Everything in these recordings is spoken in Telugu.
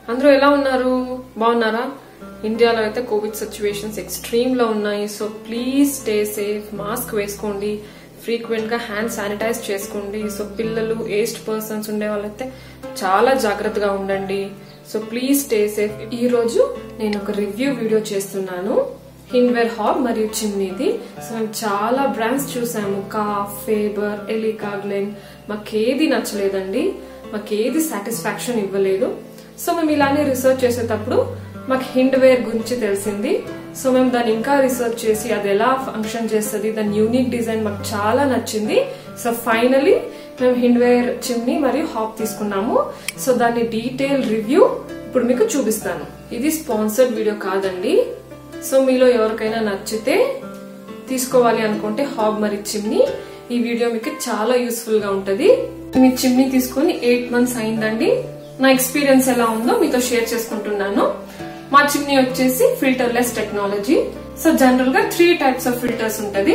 అందరూ ఎలా ఉన్నారు బాగున్నారా ఇండియాలో అయితే కోవిడ్ సిచ్యువేషన్స్ ఎక్స్ట్రీమ్ లో ఉన్నాయి so please stay safe mask వేసుకోండి ఫ్రీక్వెంట్ గా హ్యాండ్ శానిటైజ్ చేసుకోండి సో పిల్లలు ఏజ్డ్ పర్సన్స్ ఉండే వాళ్ళైతే చాలా జాగ్రత్తగా ఉండండి సో ప్లీజ్ స్టే సేఫ్ ఈ రోజు నేను ఒక రివ్యూ వీడియో చేస్తున్నాను హిన్వేర్ హాబ్ మరియు చిమ్నీది సో మేము చాలా బ్రాండ్స్ చూసాము కాఫ్ ఫేబర్ ఎలికా గ్లెన్ మాకేది నచ్చలేదండి మాకేది సాటిస్ఫాక్షన్ ఇవ్వలేదు సో మేము ఇలానే రీసెర్చ్ చేసేటప్పుడు మాకు హిండ్ వేర్ గురించి తెలిసింది సో మేము దాన్ని ఇంకా రీసెర్చ్ చేసి అది ఎలా ఫంక్షన్ చేస్తుంది దాని యూనిక్ డిజైన్ మాకు చాలా నచ్చింది సో ఫైనలీ మేము హిండ్ వేర్ చిమ్నీ మరియు హాప్ తీసుకున్నాము సో దాని డీటెయిల్ రివ్యూ ఇప్పుడు మీకు చూపిస్తాను ఇది స్పాన్సర్డ్ వీడియో కాదండి సో మీలో ఎవరికైనా నచ్చితే తీసుకోవాలి అనుకుంటే హాబ్ మరి చిమ్నీ ఈ వీడియో మీకు చాలా యూస్ఫుల్ గా ఉంటది మీ చిమ్నీ తీసుకుని ఎయిట్ మంత్స్ అయిందండి నా ఎక్స్పీరియన్స్ ఎలా ఉందో మీతో షేర్ చేసుకుంటున్నాను మా చిమ్నీ వచ్చేసి filter less technology so general గా త్రీ టైప్స్ ఆఫ్ ఫిల్టర్స్ ఉంటది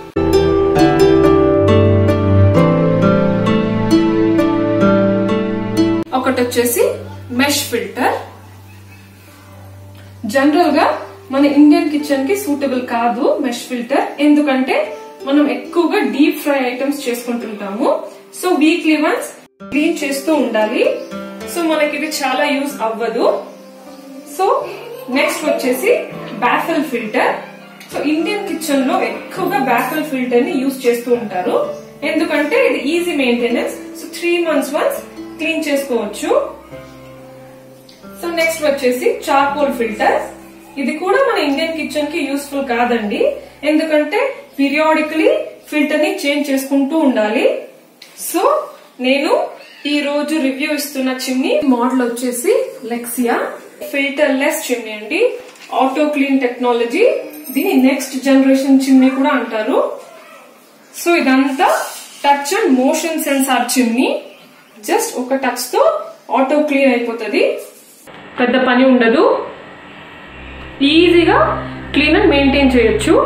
ఒకటి వచ్చేసి మెష్ ఫిల్టర్ జనరల్ గా మన ఇండియన్ కిచెన్ కి సూటబుల్ కాదు మెష్ ఫిల్టర్ ఎందుకంటే మనం ఎక్కువగా డీప్ ఫ్రై ఐటమ్స్ చేసుకుంటుంటాము సో వీక్లీ వన్స్ క్లీన్ చేస్తూ ఉండాలి సో మనకి ఇది చాలా యూజ్ అవ్వదు సో నెక్స్ట్ వచ్చేసి baffle filter so Indian kitchen లో ఎక్కువగా బ్యాఫెల్ ఫిల్టర్ ని యూజ్ చేస్తూ ఉంటారు ఎందుకంటే ఇది easy maintenance so three months once clean చేసుకోవచ్చు సో నెక్స్ట్ వచ్చేసి చార్కోల్ ఫిల్టర్ ఇది కూడా మన ఇండియన్ కిచెన్ కి యూస్ఫుల్ కాదండి ఎందుకంటే పీరియాడికలీ ఫిల్టర్ ని చేంజ్ చేసుకుంటూ ఉండాలి సో నేను ఈ రోజు రివ్యూ ఇస్తున్న చిమ్నీ మోడల్ వచ్చేసి లెక్సియా ఫిల్టర్ లెస్ చిమ్నీ అండి ఆటో క్లీన్ టెక్నాలజీ దీని నెక్స్ట్ జనరేషన్ చిమ్నీ కూడా అంటారు సో ఇదంతా touch and motion sensor chimney just ఒక టచ్ తో ఆటో క్లీన్ అయిపోతుంది పెద్ద పని ఉండదు ఈజీగా క్లీన్ అండ్ మెయింటైన్ చేయొచ్చు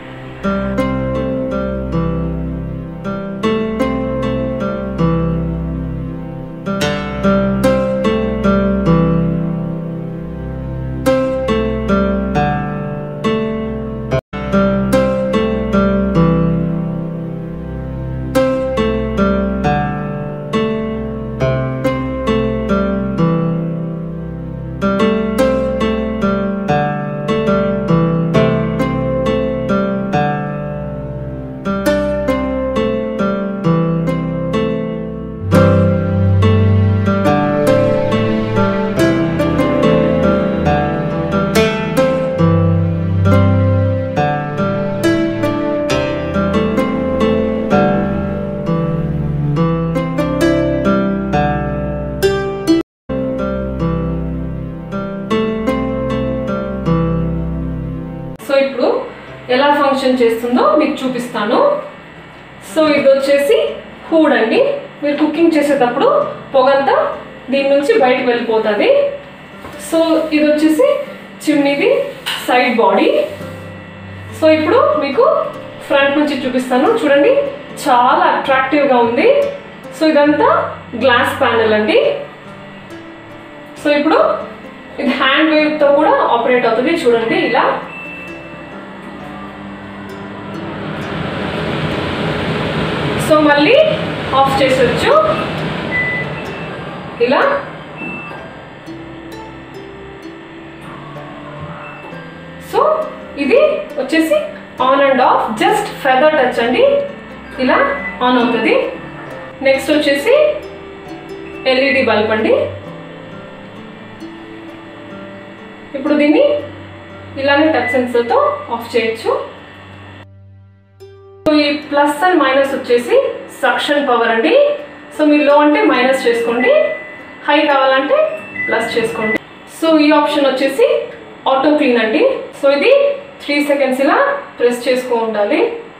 సో ఇప్పుడు ఎలా ఫంక్షన్ చేస్తుందో మీకు చూపిస్తాను సో ఇది వచ్చేసి హూడ్ అండి మీరు కుకింగ్ చేసేటప్పుడు పొగంతా దీని నుంచి బయటకు వెళ్ళిపోతుంది సో ఇది వచ్చేసి చిమ్నీది సైడ్ బాడీ సో ఇప్పుడు మీకు ఫ్రంట్ నుంచి చూపిస్తాను చూడండి చాలా అట్రాక్టివ్గా ఉంది సో ఇదంతా గ్లాస్ ప్యానెల్ అండి సో ఇప్పుడు ఇది హ్యాండ్ వేవ్తో కూడా ఆపరేట్ అవుతుంది చూడండి ఇలా సో మళ్ళీ ఆఫ్ చేసొచ్చు ఇలా సో ఇది వచ్చేసి on and off just feather touch అండి ఇలా ఆన్ అవుతుంది నెక్స్ట్ వచ్చేసి ఎల్ఈడి బల్బ్ అండి ఇప్పుడు దీన్ని ఇలానే టచ్ సెన్సర్తో ఆఫ్ చేయొచ్చు సో ఈ ప్లస్ అండ్ మైనస్ వచ్చేసి సక్షన్ పవర్ అండి సో మీరు లో అంటే మైనస్ చేసుకోండి హై కావాలంటే ప్లస్ చేసుకోండి సో ఈ ఆప్షన్ వచ్చేసి ఆటో క్లీన్ అండి సో ఇది త్రీ సెకండ్స్ ఇలా ప్రెస్ చేసుకో ఉండాలి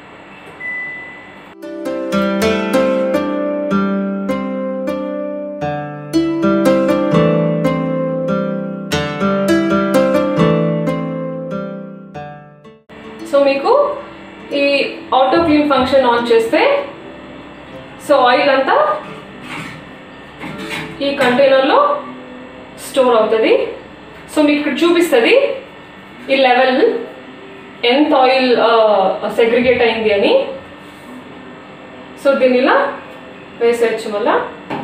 సో మీకు ఈ ఆటో క్లీన్ ఫంక్షన్ ఆన్ చేస్తే సో ఆయిల్ అంతా ఈ కంటైనర్లో స్టోర్ అవుతుంది సో మీకు ఇక్కడ చూపిస్తుంది ఈ లెవెల్ ఎంత ఆయిల్ సెగ్రిగేట్ అయింది అని సో దీన్ని ఇలా వేసేయచ్చు మళ్ళా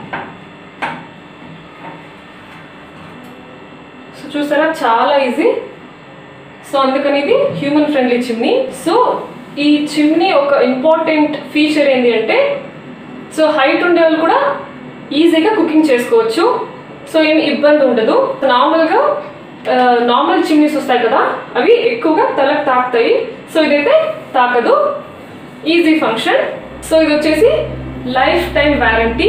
సో చూసారా చాలా ఈజీ సో అందుకని ఇది హ్యూమన్ ఫ్రెండ్లీ చిమ్నీ సో ఈ చిమ్నీ ఒక ఇంపార్టెంట్ ఫీచర్ ఏంటి అంటే సో హైట్ ఉండే వాళ్ళు కూడా ఈజీగా కుకింగ్ చేసుకోవచ్చు సో ఏమి ఇబ్బంది ఉండదు నార్మల్గా నార్మల్ చిమ్నీస్ వస్తాయి కదా అవి ఎక్కువగా తలకు తాకుతాయి సో ఇదైతే తాకదు ఈజీ ఫంక్షన్ సో ఇది వచ్చేసి లైఫ్ టైం వారంటీ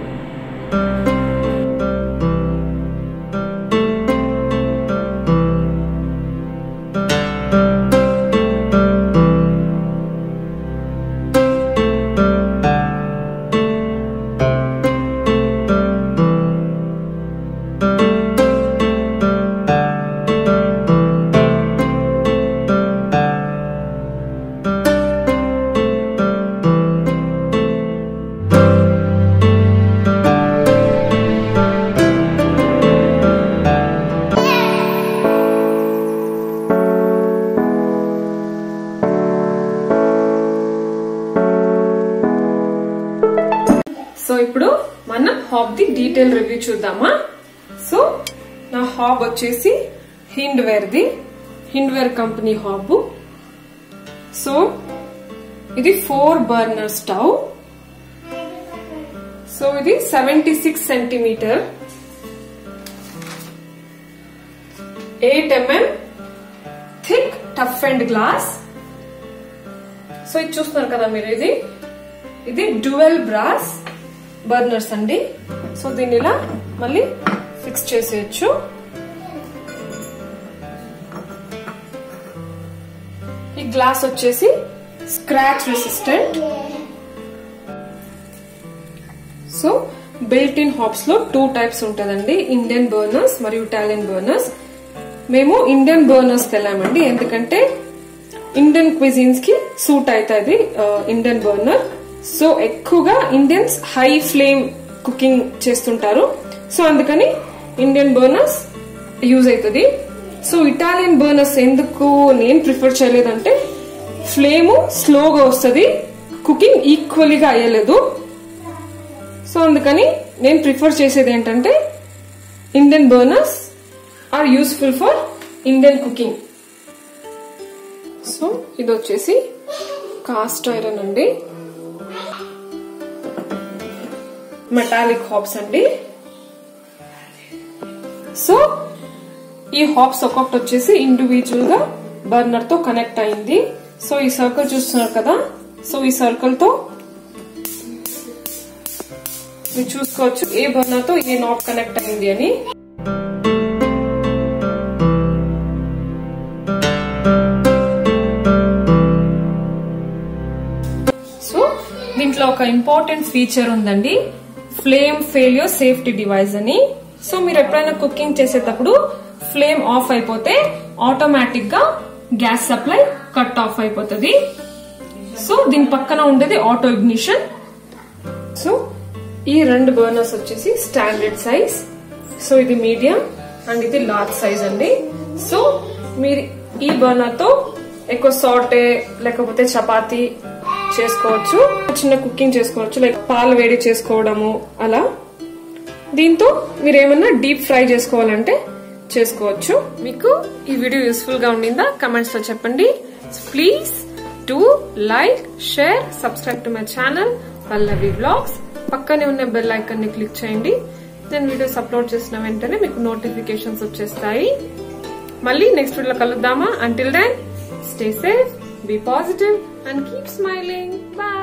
సో ఇప్పుడు మనం హాబ్ ది డీటెయిల్ రివ్యూ చూద్దామా సో నా హాబ్ వచ్చేసి Hindware the Hindware company hob so ఇది ఫోర్ బర్నర్ స్టవ్ సో ఇది seventy six centimeter eight mm thick toughened glass so ఇది చూస్తున్నారు కదా మీరు ఇది ఇది డ్యువెల్ బ్రాస్ బర్నర్స్ అండి సో దీన్ని ఇలా మళ్ళీ ఫిక్స్ చేసేయచ్చు ఈ గ్లాస్ వచ్చేసి scratch resistant so built in hobs లో టూ టైప్స్ ఉంటుందండి ఇండియన్ బర్నర్స్ మరియు ఇటాలియన్ బర్నర్స్ మేము ఇండియన్ బర్నర్స్ తెలామండి ఎందుకంటే ఇండియన్ క్విజిన్స్ కి సూట్ అవుతుంది ఇండియన్ బర్నర్ సో ఎక్కువగా ఇండియన్స్ హై ఫ్లేమ్ కుకింగ్ చేస్తుంటారు సో అందుకని ఇండియన్ బర్నర్స్ యూజ్ అవుతుంది సో ఇటాలియన్ బర్నర్స్ ఎందుకు నేను ప్రిఫర్ చేయలేదంటే ఫ్లేమ్ స్లోగా వస్తుంది కుకింగ్ ఈక్వల్గా అయ్యలేదు సో అందుకని నేను ప్రిఫర్ చేసేది ఏంటంటే Indian burners are useful for Indian cooking so ఇది వచ్చేసి కాస్ట్ ఐరన్ అండి మెటాలిక్ హాప్స్ అండి సో ఈ హాప్స్ ఒక్కొక్కటి వచ్చేసి ఇండివిజువల్ గా బర్నర్ తో కనెక్ట్ అయింది సో ఈ సర్కిల్ చూస్తున్నారు కదా సో ఈ సర్కిల్ తో మీరు చూసుకోవచ్చు ఏ బర్నర్ తో ఏ నాట్ కనెక్ట్ అయింది అని సో దీంట్లో ఒక ఇంపార్టెంట్ ఫీచర్ ఉందండి ఫ్లేమ్ ఫెయిల్యూర్ సేఫ్టీ డివైస్ అని సో మీరు ఎప్పుడైనా కుకింగ్ చేసేటప్పుడు ఫ్లేమ్ ఆఫ్ అయిపోతే ఆటోమేటిక్ గా గ్యాస్ సప్లై కట్ ఆఫ్ అయిపోతుంది సో దీని పక్కన ఉండేది ఆటో ఇగ్నిషన్ సో ఈ రెండు బర్నర్స్ వచ్చేసి స్టాండర్డ్ సైజ్ సో ఇది మీడియం అండ్ ఇది లార్జ్ సైజ్ అండి సో మీరు ఈ బర్నర్ తో ఎక్కువ సాటే లేకపోతే చపాతి చేసుకోవచ్చు చిన్న కుకింగ్ చేసుకోవచ్చు లైక్ పాలు వేడి చేసుకోవడము అలా దీంతో మీరు ఏమన్నా డీప్ ఫ్రై చేసుకోవాలంటే చేసుకోవచ్చు మీకు ఈ వీడియో యూస్ఫుల్ గా ఉండిందా కమెంట్స్ లో చెప్పండి please to like share subscribe to my channel Pallavi vlogs పక్కనే ఉన్న బెల్ ఐకాన్ ని క్లిక్ చేయండి నేను వీడియోస్ అప్లోడ్ చేసిన వెంటనే మీకు నోటిఫికేషన్స్ వచ్చేస్తాయి మళ్ళీ నెక్స్ట్ వీడియోలో కలుద్దామా until then stay safe be positive and keep smiling bye